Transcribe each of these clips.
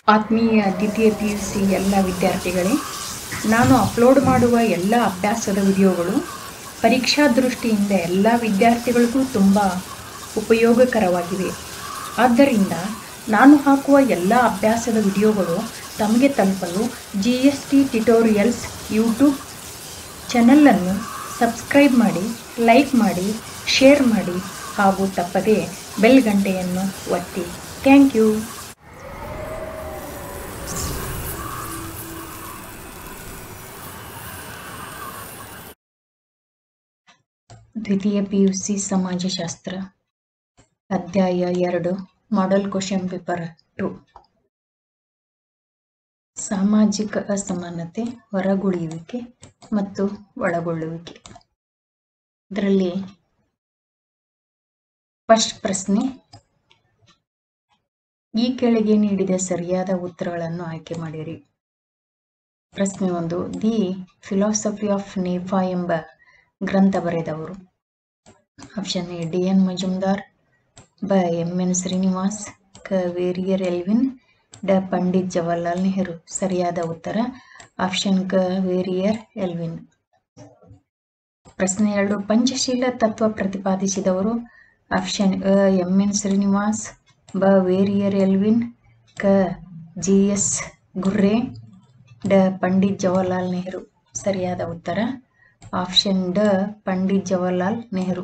ಆತ್ಮೀಯ ದ್ವಿತೀಯ P U C ಎಲ್ಲ ವಿದ್ಯಾರ್ಥಿಗಳೇ ನಾನು ಅಪ್ಲೋಡ್ ಮಾಡುವ ಎಲ್ಲ ಅಭ್ಯಾಸದ ವಿಡಿಯೋಗಳು ಪರೀಕ್ಷಾ ದೃಷ್ಟಿಯಿಂದ ಎಲ್ಲ ವಿದ್ಯಾರ್ಥಿಗಳಿಗೂ ತುಂಬ ಉಪಯೋಗಕರವಾಗಿವೆ ಆದ್ದರಿಂದ ನಾನು ಹಾಕುವ ಎಲ್ಲ ಅಭ್ಯಾಸದ ವಿಡಿಯೋಗಳು ತಮಗೆ ತಲುಪಲು G S T tutorials YouTube ಚಾನಲನ್ನು ಸಬ್ಸ್ಕ್ರೈಬ್ ಮಾಡಿ ಲೈಕ್ ಮಾಡಿ ಶೇರ್ ಮಾಡಿ ಹಾಗೂ ತಪ್ಪದೇ ಬೆಲ್ ಗಂಟೆಯನ್ನು ಒತ್ತಿ ಥ್ಯಾಂಕ್ ಯು ದ್ವಿತೀಯ ಪಿ ಯು ಸಿ ಸಮಾಜಶಾಸ್ತ್ರ ಅಧ್ಯಾಯ ಎರಡು ಮಾಡೆಲ್ ಕ್ವಶನ್ ಪೇಪರ್ ಟು ಸಾಮಾಜಿಕ ಅಸಮಾನತೆ ಹೊರಗುಳಿಯುವಿಕೆ ಮತ್ತು ಒಳಗೊಳ್ಳುವಿಕೆ ಇದರಲ್ಲಿ ಫಸ್ಟ್ ಪ್ರಶ್ನೆ ಈ ಕೆಳಗೆ ನೀಡಿದ ಸರಿಯಾದ ಉತ್ತರಗಳನ್ನು ಆಯ್ಕೆ ಮಾಡಿರಿ ಪ್ರಶ್ನೆ ಒಂದು ದಿ ಫಿಲಾಸಫಿ ಆಫ್ ನೇಫಾ ಎಂಬ ಗ್ರಂಥ ಬರೆದವರು option A D N Majumdar ಬ ಎಂ ಎನ್ ಶ್ರೀನಿವಾಸ್ ಕ ವೇರಿಯರ್ ಎಲ್ವಿನ್ ಡ ಪಂಡಿತ್ ಜವಾಹರ್ಲಾಲ್ ನೆಹರು ಸರಿಯಾದ ಉತ್ತರ ಆಪ್ಷನ್ ಕ ವೇರಿಯರ್ ಎಲ್ವಿನ್ ಪ್ರಶ್ನೆ ಎರಡು ಪಂಚಶೀಲ ತತ್ವ ಪ್ರತಿಪಾದಿಸಿದವರು ಆಪ್ಷನ್ ಅ ಎಂ ಎನ್ ಶ್ರೀನಿವಾಸ್ ಬ ವೇರಿಯರ್ ಎಲ್ವಿನ್ ಕ ಜಿ ಎಸ್ ಗುರ್ರೆ ಡ ಪಂಡಿತ್ ಜವಾಹರ್ಲಾಲ್ ನೆಹರು ಸರಿಯಾದ ಉತ್ತರ ಆಪ್ಷನ್ ಡ ಪಂಡಿತ್ ಜವಾಹರ್ಲಾಲ್ ನೆಹರು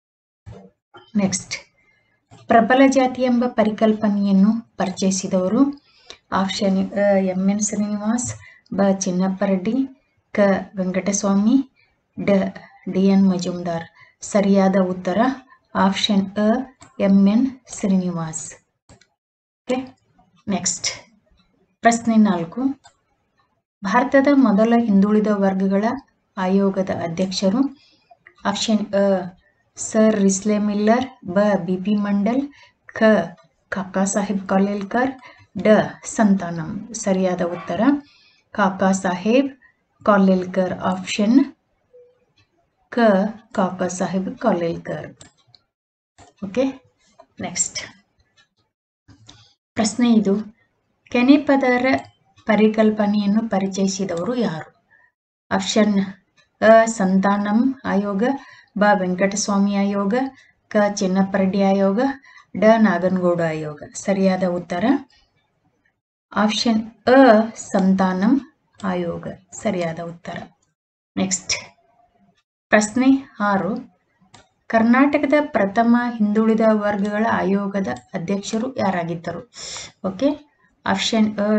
ನೆಕ್ಸ್ಟ್ ಪ್ರಬಲ ಜಾತಿ ಎಂಬ ಪರಿಕಲ್ಪನೆಯನ್ನು ಪರಿಚಯಿಸಿದವರು ಆಪ್ಷನ್ ಅ ಎಂ ಎನ್ ಶ್ರೀನಿವಾಸ್ ಬ ಚಿನ್ನಪ್ಪ ರೆಡ್ಡಿ ಕ ವೆಂಕಟಸ್ವಾಮಿ ಡ ಡಿ ಎನ್ ಮಜುಮ್ದಾರ್ ಸರಿಯಾದ ಉತ್ತರ ಆಪ್ಷನ್ ಅ M N Srinivas okay next ಪ್ರಶ್ನೆ ನಾಲ್ಕು ಭಾರತದ ಮೊದಲ ಹಿಂದುಳಿದ ವರ್ಗಗಳ ಆಯೋಗದ ಅಧ್ಯಕ್ಷರು ಆಪ್ಷನ್ ಅ ಸರ್ ರಿಸ್ಲೆ ಮಿಲ್ಲರ್ ಬ ಬಿ ಪಿ ಮಂಡಲ್ ಖ ಕಾಕಾ ಸಾಹೇಬ್ ಕಾಲೇಲ್ಕರ್ ಡ ಸಂತಾನಂ ಸರಿಯಾದ ಉತ್ತರ ಕಾಕಾ ಸಾಹೇಬ್ ಕಾಲೇಲ್ಕರ್ ಆಪ್ಷನ್ ಕ ಕಾಕಾ ಸಾಹೇಬ್ ಕಾಲೇಲ್ಕರ್ ಓಕೆ ನೆಕ್ಸ್ಟ್ ಪ್ರಶ್ನೆ ಇದು ಕೆನೆಪದರ ಪರಿಕಲ್ಪನೆಯನ್ನು ಪರಿಚಯಿಸಿದವರು ಯಾರು ಆಪ್ಷನ್ ಅ ಸಂತಾನಂ ಆಯೋಗ ಬ ವೆಂಕಟಸ್ವಾಮಿ ಆಯೋಗ ಕ ಚಿನ್ನಪ್ಪರೆಡ್ಡಿ ಆಯೋಗ ಡ ನಾಗನಗೌಡ ಆಯೋಗ ಸರಿಯಾದ ಉತ್ತರ ಆಪ್ಷನ್ ಅ ಸಂತಾನಂ ಆಯೋಗ ಸರಿಯಾದ ಉತ್ತರ ನೆಕ್ಸ್ಟ್ ಪ್ರಶ್ನೆ ಆರು ಕರ್ನಾಟಕದ ಪ್ರಥಮ ಹಿಂದುಳಿದ ವರ್ಗಗಳ ಆಯೋಗದ ಅಧ್ಯಕ್ಷರು ಯಾರಾಗಿದ್ದರು ಓಕೆ ಆಪ್ಷನ್ ಅ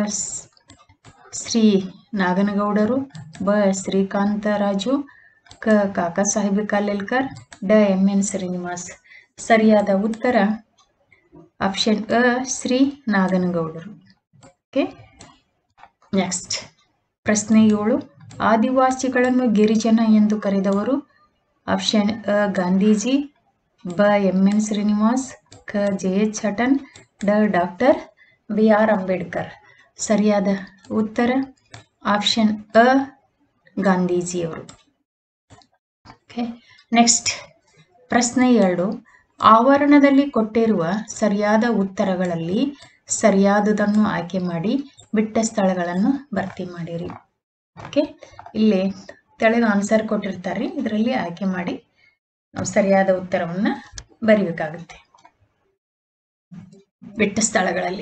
ಶ್ರೀ ನಾಗನಗೌಡರು ಬ ಶ್ರೀಕಾಂತರಾಜು ಕ ಕಾಕಾ ಸಾಹೇಬ್ ಕಾಲೇಲ್ಕರ್ ಡ ಎಂ ಎನ್ ಶ್ರೀನಿವಾಸ್ ಸರಿಯಾದ ಉತ್ತರ ಆಪ್ಷನ್ ಅ ಶ್ರೀ ನಾಗನಗೌಡರು ಓಕೆ ನೆಕ್ಸ್ಟ್ ಪ್ರಶ್ನೆ ಏಳು ಆದಿವಾಸಿಗಳನ್ನು ಗಿರಿಜನ ಎಂದು ಕರೆದವರು ಆಪ್ಷನ್ ಅ ಗಾಂಧೀಜಿ ಬ ಎಂ ಎನ್ ಶ್ರೀನಿವಾಸ್ ಕ ಜೆ ಎಚ್ ಹಟನ್ ಡ ಡಾಕ್ಟರ್ ಬಿ ಆರ್ ಅಂಬೇಡ್ಕರ್ ಸರಿಯಾದ ಉತ್ತರ ಆಪ್ಷನ್ ಅ ಗಾಂಧೀಜಿಯವರು ಓಕೆ ನೆಕ್ಸ್ಟ್ ಪ್ರಶ್ನೆ ಎರಡು ಆವರಣದಲ್ಲಿ ಕೊಟ್ಟಿರುವ ಸರಿಯಾದ ಉತ್ತರಗಳಲ್ಲಿ ಸರಿಯಾದುದನ್ನು ಆಯ್ಕೆ ಮಾಡಿ ಬಿಟ್ಟ ಸ್ಥಳಗಳನ್ನು ಭರ್ತಿ ಮಾಡಿರಿ ಓಕೆ ಇಲ್ಲಿ ತೆಳಗೆ ಆನ್ಸರ್ ಕೊಟ್ಟಿರ್ತಾರೆ ಇದರಲ್ಲಿ ಆಯ್ಕೆ ಮಾಡಿ ನಾವು ಸರಿಯಾದ ಉತ್ತರವನ್ನು ಬರೀಬೇಕಾಗುತ್ತೆ ಬಿಟ್ಟ ಸ್ಥಳಗಳಲ್ಲಿ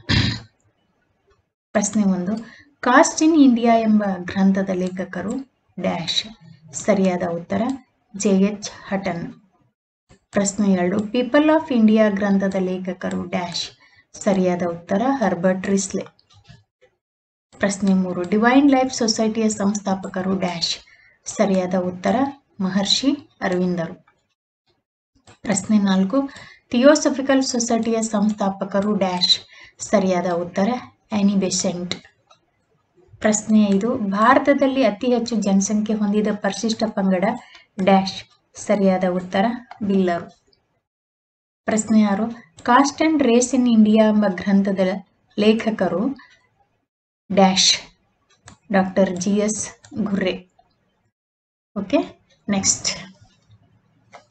ಪ್ರಶ್ನೆ ಒಂದು ಕಾಸ್ಟ್ ಇನ್ ಇಂಡಿಯಾ ಎಂಬ ಗ್ರಂಥದ ಲೇಖಕರು ಡ್ಯಾಶ್ ಸರಿಯಾದ ಉತ್ತರ ಜೆ ಎಚ್ ಹಟನ್ ಪ್ರಶ್ನೆ ಎರಡು ಪೀಪಲ್ ಆಫ್ ಇಂಡಿಯಾ ಗ್ರಂಥದ ಲೇಖಕರು ಡ್ಯಾಶ್ ಸರಿಯಾದ ಉತ್ತರ ಹರ್ಬರ್ಟ್ ರಿಸ್ಲೆ ಪ್ರಶ್ನೆ ಮೂರು ಡಿವೈನ್ ಲೈಫ್ ಸೊಸೈಟಿಯ ಸಂಸ್ಥಾಪಕರು ಡ್ಯಾಶ್ ಸರಿಯಾದ ಉತ್ತರ ಮಹರ್ಷಿ ಅರವಿಂದರು ಪ್ರಶ್ನೆ ನಾಲ್ಕು ಥಿಯೋಸಫಿಕಲ್ ಸೊಸೈಟಿಯ ಸಂಸ್ಥಾಪಕರು ಡ್ಯಾಶ್ ಸರಿಯಾದ ಉತ್ತರ ಆನಿ ಬೆಸೆಂಟ್ ಪ್ರಶ್ನೆ ಐದು ಭಾರತದಲ್ಲಿ ಅತಿ ಹೆಚ್ಚು ಜನಸಂಖ್ಯೆ ಹೊಂದಿದ ಪರಿಶಿಷ್ಟ ಪಂಗಡ ಡ್ಯಾಶ್ ಸರಿಯಾದ ಉತ್ತರ ಬಿಲ್ಲರು ಪ್ರಶ್ನೆ ಆರು caste and race in India ಎಂಬ ಗ್ರಂಥದ ಲೇಖಕರು dash doctor G S Ghurye okay next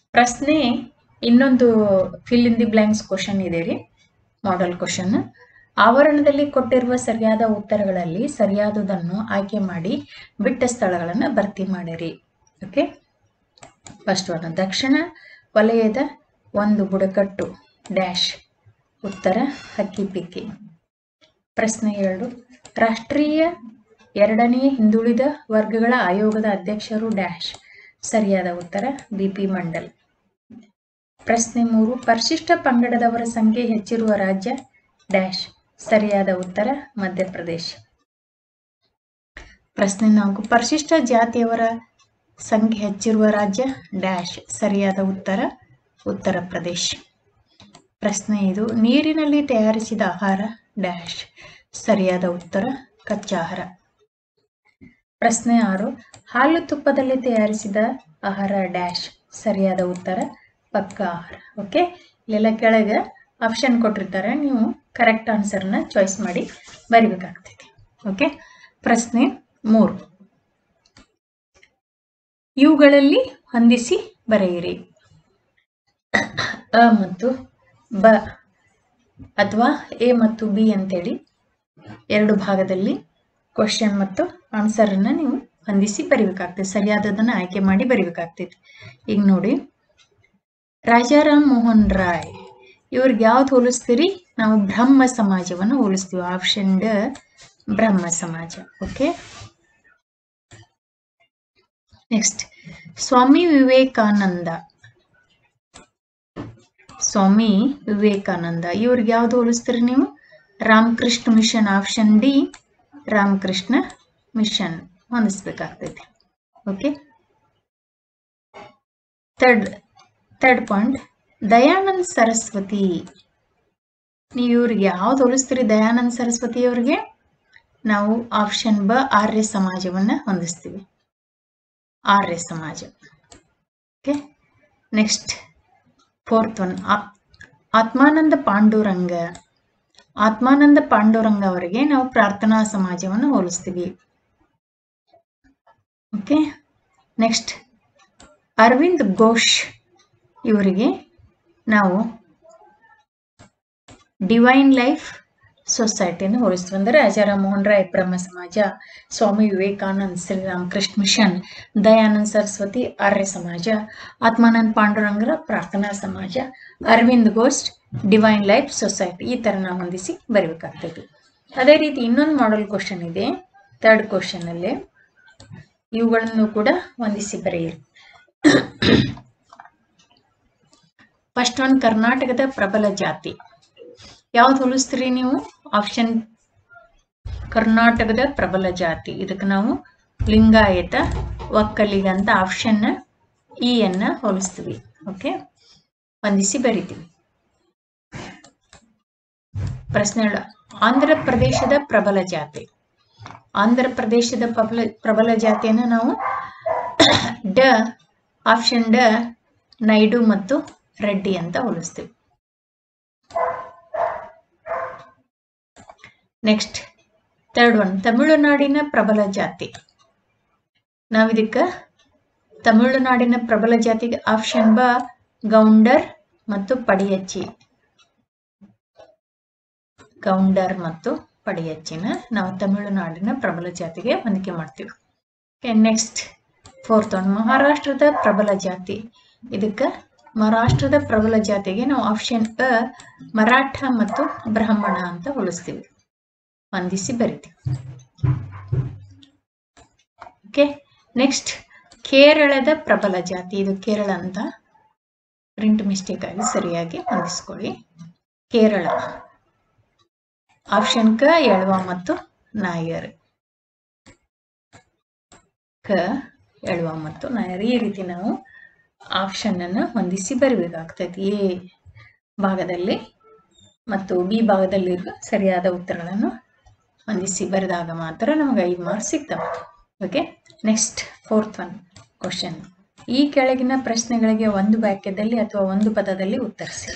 ಪ್ರಶ್ನೆ ಇನ್ನೊಂದು fill in the blanks question ಇದೆ ರೀ ಮಾಡೆಲ್ ಕ್ವಶನ್ ಆವರಣದಲ್ಲಿ ಕೊಟ್ಟಿರುವ ಸರಿಯಾದ ಉತ್ತರಗಳಲ್ಲಿ ಸರಿಯಾದುದನ್ನು ಆಯ್ಕೆ ಮಾಡಿ ಬಿಟ್ಟ ಸ್ಥಳಗಳನ್ನು ಭರ್ತಿ ಮಾಡಿರಿ ಓಕೆ ಫಸ್ಟ್ ಒನ್ ದಕ್ಷಿಣ ವಲಯದ ಒಂದು ಬುಡಕಟ್ಟು ಡ್ಯಾಶ್ ಉತ್ತರ ಹಕ್ಕಿ ಪಿಕ್ಕಿ ಪ್ರಶ್ನೆ ಎರಡು ರಾಷ್ಟ್ರೀಯ ಎರಡನೇ ಹಿಂದುಳಿದ ವರ್ಗಗಳ ಆಯೋಗದ ಅಧ್ಯಕ್ಷರು ಡ್ಯಾಶ್ ಸರಿಯಾದ ಉತ್ತರ ಬಿಪಿ ಮಂಡಲ್ ಪ್ರಶ್ನೆ ಮೂರು ಪರಿಶಿಷ್ಟ ಪಂಗಡದವರ ಸಂಖ್ಯೆ ಹೆಚ್ಚಿರುವ ರಾಜ್ಯ ಡ್ಯಾಶ್ ಸರಿಯಾದ ಉತ್ತರ ಮಧ್ಯಪ್ರದೇಶ ಪ್ರಶ್ನೆ ನಾಲ್ಕು ಪರಿಶಿಷ್ಟ ಜಾತಿಯವರ ಸಂಖ್ಯೆ ಹೆಚ್ಚಿರುವ ರಾಜ್ಯ ಡ್ಯಾಶ್ ಸರಿಯಾದ ಉತ್ತರ ಉತ್ತರ ಪ್ರದೇಶ ಪ್ರಶ್ನೆ ಐದು ನೀರಿನಲ್ಲಿ ತಯಾರಿಸಿದ ಆಹಾರ ಡ್ಯಾಶ್ ಸರಿಯಾದ ಉತ್ತರ ಕಚ್ಚಾ ಆಹಾರ ಪ್ರಶ್ನೆ ಆರು ಹಾಲು ತುಪ್ಪದಲ್ಲಿ ತಯಾರಿಸಿದ ಆಹಾರ ಡ್ಯಾಶ್ ಸರಿಯಾದ ಉತ್ತರ ಪಕ್ಕ ಆಹಾರ ಓಕೆ ಇಲ್ಲೆಲ್ಲ ಕೆಳಗೆ ಆಪ್ಷನ್ ಕೊಟ್ಟಿರ್ತಾರೆ ನೀವು ಕರೆಕ್ಟ್ ಆನ್ಸರ್ನ ಚಾಯ್ಸ್ ಮಾಡಿ ಬರಿಬೇಕಾಗ್ತೈತಿ ಓಕೆ ಪ್ರಶ್ನೆ ಮೂರು ಇವುಗಳಲ್ಲಿ ಹೊಂದಿಸಿ ಬರೆಯಿರಿ ಅ ಮತ್ತು ಬ ಅಥವಾ ಎ ಮತ್ತು ಬಿ ಅಂತೇಳಿ ಎರಡು ಭಾಗದಲ್ಲಿ ಕ್ವಶನ್ ಮತ್ತು ಆನ್ಸರನ್ನು ನೀವು ಹೊಂದಿಸಿ ಬರಿಬೇಕಾಗ್ತದೆ ಸರಿಯಾದದನ್ನು ಆಯ್ಕೆ ಮಾಡಿ ಬರಿಬೇಕಾಗ್ತೈತಿ ಈಗ ನೋಡಿ ರಾಜಾರಾಮ್ ಮೋಹನ್ ರಾಯ್ ಇವ್ರಿಗೆ ಯಾವ್ದು ಹೋಲಿಸ್ತೀರಿ ನಾವು ಬ್ರಹ್ಮ ಸಮಾಜವನ್ನು ಹೋಲಿಸ್ತೀವಿ ಆಪ್ಷನ್ ಡ ಬ್ರಹ್ಮ ಸಮಾಜ ಓಕೆ ನೆಕ್ಸ್ಟ್ ಸ್ವಾಮಿ ವಿವೇಕಾನಂದ ಸ್ವಾಮಿ ವಿವೇಕಾನಂದ ಇವ್ರಿಗೆ ಯಾವ್ದು ಹೋಲಿಸ್ತೀರಿ ನೀವು Ramakrishna mission option D Ramakrishna mission ಹೊಂದಿಸ್ಬೇಕಾಗ್ತೈತಿ okay third third point Dayanand Saraswati ನೀವು ಇವ್ರಿಗೆ ಯಾವ್ದು ಹೋಲಿಸ್ತೀರಿ ದಯಾನಂದ್ ಸರಸ್ವತಿ ಅವ್ರಿಗೆ ನಾವು ಆಪ್ಷನ್ ಬ ಆರ್ಯ ಸಮಾಜವನ್ನ ಹೊಂದಿಸ್ತೀವಿ Arya Samaj okay next fourth one Atmananda Panduranga Atmananda Panduranga ಅವರಿಗೆ ನಾವು ಪ್ರಾರ್ಥನಾ ಸಮಾಜವನ್ನು ಹೋಲಿಸ್ತೀವಿ ಓಕೆ ನೆಕ್ಸ್ಟ್ ಅರವಿಂದ್ ಘೋಷ್ ಇವರಿಗೆ ನಾವು ಡಿವೈನ್ ಲೈಫ್ ಸೊಸೈಟಿಯನ್ನು ಹೋಲಿಸ್ತೀವಿ ಅಂದರೆ ರಾಜಾರಾಮ್ ಮೋಹನ್ ರಾಯ್ ಬ್ರಹ್ಮ ಸಮಾಜ ಸ್ವಾಮಿ ವಿವೇಕಾನಂದ್ ಶ್ರೀರಾಮಕೃಷ್ಣ ಮಿಷನ್ ದಯಾನಂದ್ ಸರಸ್ವತಿ ಆರ್ಯ ಸಮಾಜ ಆತ್ಮಾನಂದ್ ಪಾಂಡುರಂಗರ Prarthana Samaj Aravind Ghosh divine life society ಈ ಥರ ನಾವು ಹೊಂದಿಸಿ ಬರೀಬೇಕಾಗ್ತದೆ ಅದೇ ರೀತಿ ಇನ್ನೊಂದು ಮಾಡಲ್ ಕ್ವಶನ್ ಇದೆ ಥರ್ಡ್ ಕ್ವಶನ್ ಅಲ್ಲಿ ಇವುಗಳನ್ನು ಕೂಡ ಹೊಂದಿಸಿ ಬರೆಯಿರಿ ಫಸ್ಟ್ ಒನ್ ಕರ್ನಾಟಕದ ಪ್ರಬಲ ಜಾತಿ ಯಾವ್ದು ಹೋಲಿಸ್ತೀರಿ ನೀವು ಆಪ್ಷನ್ ಕರ್ನಾಟಕದ ಪ್ರಬಲ ಜಾತಿ ಇದಕ್ಕೆ ನಾವು ಲಿಂಗಾಯತ ಒಕ್ಕಲಿಗ ಅಂತ ಆಪ್ಷನ್ ಇ ಅನ್ನ ಹೋಲಿಸ್ತೀವಿ ಓಕೆ ಹೊಂದಿಸಿ ಬರಿತೀವಿ ಪ್ರಶ್ನೆ ಏಳು. ಆಂಧ್ರ ಪ್ರದೇಶದ ಪ್ರಬಲ ಜಾತಿ ಆಂಧ್ರ ಪ್ರದೇಶದ ಪ್ರಬಲ ಪ್ರಬಲ ಜಾತಿಯನ್ನು ನಾವು ಡ ಆಪ್ಷನ್ ಡ ನೈಡು ಮತ್ತು ರೆಡ್ಡಿ ಅಂತ ಹೋಲಿಸ್ತೀವಿ ನೆಕ್ಸ್ಟ್ ಥರ್ಡ್ ಒನ್ ತಮಿಳುನಾಡಿನ ಪ್ರಬಲ ಜಾತಿ ನಾವಿದಕ್ಕೆ ತಮಿಳುನಾಡಿನ ಪ್ರಬಲ ಜಾತಿಗೆ ಆಪ್ಷನ್ ಬ ಗೌಂಡರ್ ಮತ್ತು ಪಡಿಯಚ್ಚಿ ಗೌಂಡರ್ ಮತ್ತು ಪಡಿಯಚ್ಚಿನ ನಾವು ತಮಿಳುನಾಡಿನ ಪ್ರಬಲ ಜಾತಿಗೆ ಹೊಂದಿಕೆ ಮಾಡ್ತೀವಿ ಓಕೆ ನೆಕ್ಸ್ಟ್ ಫೋರ್ತ್ ಒನ್ ಮಹಾರಾಷ್ಟ್ರದ ಪ್ರಬಲ ಜಾತಿ ಇದಕ್ಕೆ ಮಹಾರಾಷ್ಟ್ರದ ಪ್ರಬಲ ಜಾತಿಗೆ ನಾವು ಆಪ್ಷನ್ ಅ ಮರಾಠ ಮತ್ತು ಬ್ರಾಹ್ಮಣ ಅಂತ ಹೋಲಿಸ್ತೀವಿ ಹೊಂದಿಸಿ ಬರಿತೀವಿ ಓಕೆ ನೆಕ್ಸ್ಟ್ ಕೇರಳದ ಪ್ರಬಲ ಜಾತಿ ಇದು ಕೇರಳ ಅಂತ ಪ್ರಿಂಟ್ ಮಿಸ್ಟೇಕ್ ಆಗಿ ಸರಿಯಾಗಿ ಹೊಂದಿಸ್ಕೊಳ್ಳಿ ಕೇರಳ ಆಪ್ಷನ್ ಕ ಎಳ್ವ ಮತ್ತು ನಾಯರ್ ಕ ಎಳ್ವ ಮತ್ತು ನಾಯರ್ ಈ ರೀತಿ ನಾವು ಆಪ್ಷನ್ ಅನ್ನು ಹೊಂದಿಸಿ ಬರಬೇಕಾಗ್ತೈತಿ ಎ ಭಾಗದಲ್ಲಿ ಮತ್ತು ಬಿ ಭಾಗದಲ್ಲಿರುವ ಸರಿಯಾದ ಉತ್ತರಗಳನ್ನು ಹೊಂದಿಸಿ ಬರೆದಾಗ ಮಾತ್ರ ನಮಗೆ ಐದು ಮಾರ್ಕ್ಸ್ ಸಿಗ್ತವೆ okay next fourth one question ಈ ಕೆಳಗಿನ ಪ್ರಶ್ನೆಗಳಿಗೆ ಒಂದು ವಾಕ್ಯದಲ್ಲಿ ಅಥವಾ ಒಂದು ಪದದಲ್ಲಿ ಉತ್ತರಿಸಿ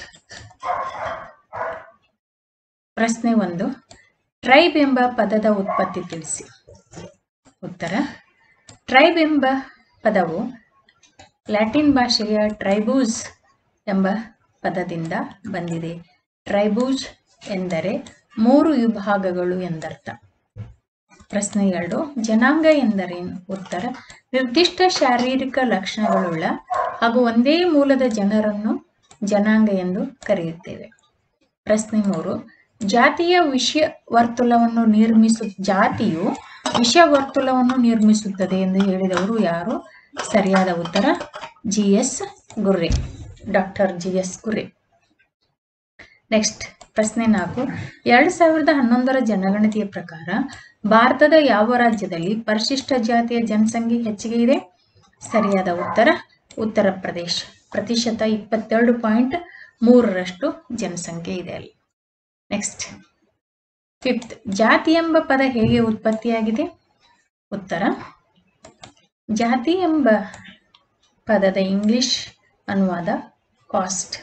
ಪ್ರಶ್ನೆ ಒಂದು ಟ್ರೈಬ್ ಎಂಬ ಪದದ ಉತ್ಪತ್ತಿ ತಿಳಿಸಿ ಉತ್ತರ ಟ್ರೈಬ್ ಎಂಬ ಪದವು ಲ್ಯಾಟಿನ್ ಭಾಷೆಯ ಟ್ರೈಬೂಸ್ ಎಂಬ ಪದದಿಂದ ಬಂದಿದೆ ಟ್ರೈಬೂಸ್ ಎಂದರೆ ಮೂರು ವಿಭಾಗಗಳು ಎಂದರ್ಥ ಪ್ರಶ್ನೆ ಎರಡು ಜನಾಂಗ ಎಂದರೇನು ಉತ್ತರ ನಿರ್ದಿಷ್ಟ ಶಾರೀರಿಕ ಲಕ್ಷಣಗಳುಳ್ಳ ಹಾಗೂ ಒಂದೇ ಮೂಲದ ಜನರನ್ನು ಜನಾಂಗ ಎಂದು ಕರೆಯುತ್ತೇವೆ ಪ್ರಶ್ನೆ ಮೂರು ಜಾತಿಯ ವಿಷಯ ವರ್ತುಲವನ್ನು ನಿರ್ಮಿಸು ಜಾತಿಯು ವಿಷಯ ವರ್ತುಲವನ್ನು ನಿರ್ಮಿಸುತ್ತದೆ ಎಂದು ಹೇಳಿದವರು ಯಾರು ಸರಿಯಾದ ಉತ್ತರ G S Ghurye doctor G S Ghurye next ಪ್ರಶ್ನೆ ನಾಲ್ಕು ಎರಡ್ ಸಾವಿರದ ಹನ್ನೊಂದರ ಜನಗಣತಿಯ ಪ್ರಕಾರ ಭಾರತದ ಯಾವ ರಾಜ್ಯದಲ್ಲಿ ಪರಿಶಿಷ್ಟ ಜಾತಿಯ ಜನಸಂಖ್ಯೆ ಹೆಚ್ಚಿಗೆ ಇದೆ ಸರಿಯಾದ ಉತ್ತರ ಉತ್ತರ ಪ್ರದೇಶ ಪ್ರತಿಶತ ಇಪ್ಪತ್ತೆರಡು ಪಾಯಿಂಟ್ ಮೂರರಷ್ಟು ಜನಸಂಖ್ಯೆ ಇದೆ ಅಲ್ಲಿ ನೆಕ್ಸ್ಟ್ ಫಿಫ್ತ್ ಜಾತಿ ಎಂಬ ಪದ ಹೇಗೆ ಉತ್ಪತ್ತಿಯಾಗಿದೆ ಉತ್ತರ ಜಾತಿ ಎಂಬ ಪದದ ಇಂಗ್ಲಿಷ್ ಅನುವಾದ ಕಾಸ್ಟ್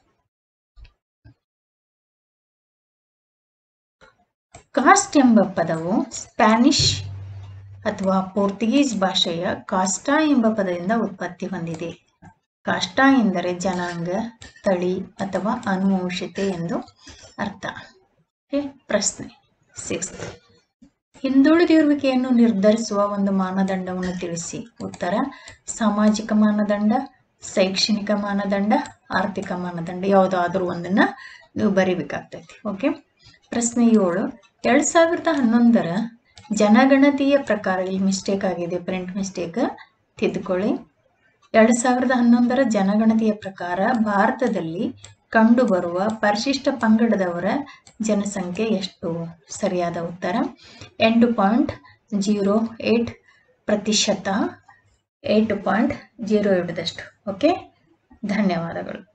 ಕಾಸ್ಟ್ ಎಂಬ ಪದವು ಸ್ಪ್ಯಾನಿಷ್ ಅಥವಾ ಪೋರ್ಚುಗೀಸ್ ಭಾಷೆಯ ಕಾಸ್ಟಾ ಎಂಬ ಪದದಿಂದ ಉತ್ಪತ್ತಿ ಹೊಂದಿದೆ ಕಾಸ್ಟಾ ಎಂದರೆ ಜನಾಂಗ ತಳಿ ಅಥವಾ ಅನುವಂಶತೆ ಎಂದು ಅರ್ಥ ಓಕೆ ಪ್ರಶ್ನೆ ಸಿಕ್ಸ್ ಹಿಂದುಳಿದಿರುವಿಕೆಯನ್ನು ನಿರ್ಧರಿಸುವ ಒಂದು ಮಾನದಂಡವನ್ನು ತಿಳಿಸಿ ಉತ್ತರ ಸಾಮಾಜಿಕ ಮಾನದಂಡ ಶೈಕ್ಷಣಿಕ ಮಾನದಂಡ ಆರ್ಥಿಕ ಮಾನದಂಡ ಯಾವುದಾದ್ರೂ ಒಂದನ್ನ ನೀವು ಬರಿಬೇಕಾಗ್ತೈತಿ ಓಕೆ ಪ್ರಶ್ನೆ ಏಳು ಎರಡ್ ಸಾವಿರದ ಹನ್ನೊಂದರ ಜನಗಣತಿಯ ಪ್ರಕಾರ ಇಲ್ಲಿ ಮಿಸ್ಟೇಕ್ ಆಗಿದೆ ಪ್ರಿಂಟ್ ಮಿಸ್ಟೇಕ್ ತಿದ್ದುಕೊಳ್ಳಿ ಎರಡ್ ಸಾವಿರದ ಹನ್ನೊಂದರ ಜನಗಣತಿಯ ಪ್ರಕಾರ ಭಾರತದಲ್ಲಿ ಕಂಡುಬರುವ ಪರಿಶಿಷ್ಟ ಪಂಗಡದವರ ಜನಸಂಖ್ಯೆ ಎಷ್ಟು ಸರಿಯಾದ ಉತ್ತರ ಎಂಟು ಪಾಯಿಂಟ್ ಜೀರೋ ಏಟ್ ಪ್ರತಿಶತ ಏಟ್ ಪಾಯಿಂಟ್ ಜೀರೋ ಏಟದಷ್ಟು ಓಕೆ ಧನ್ಯವಾದಗಳು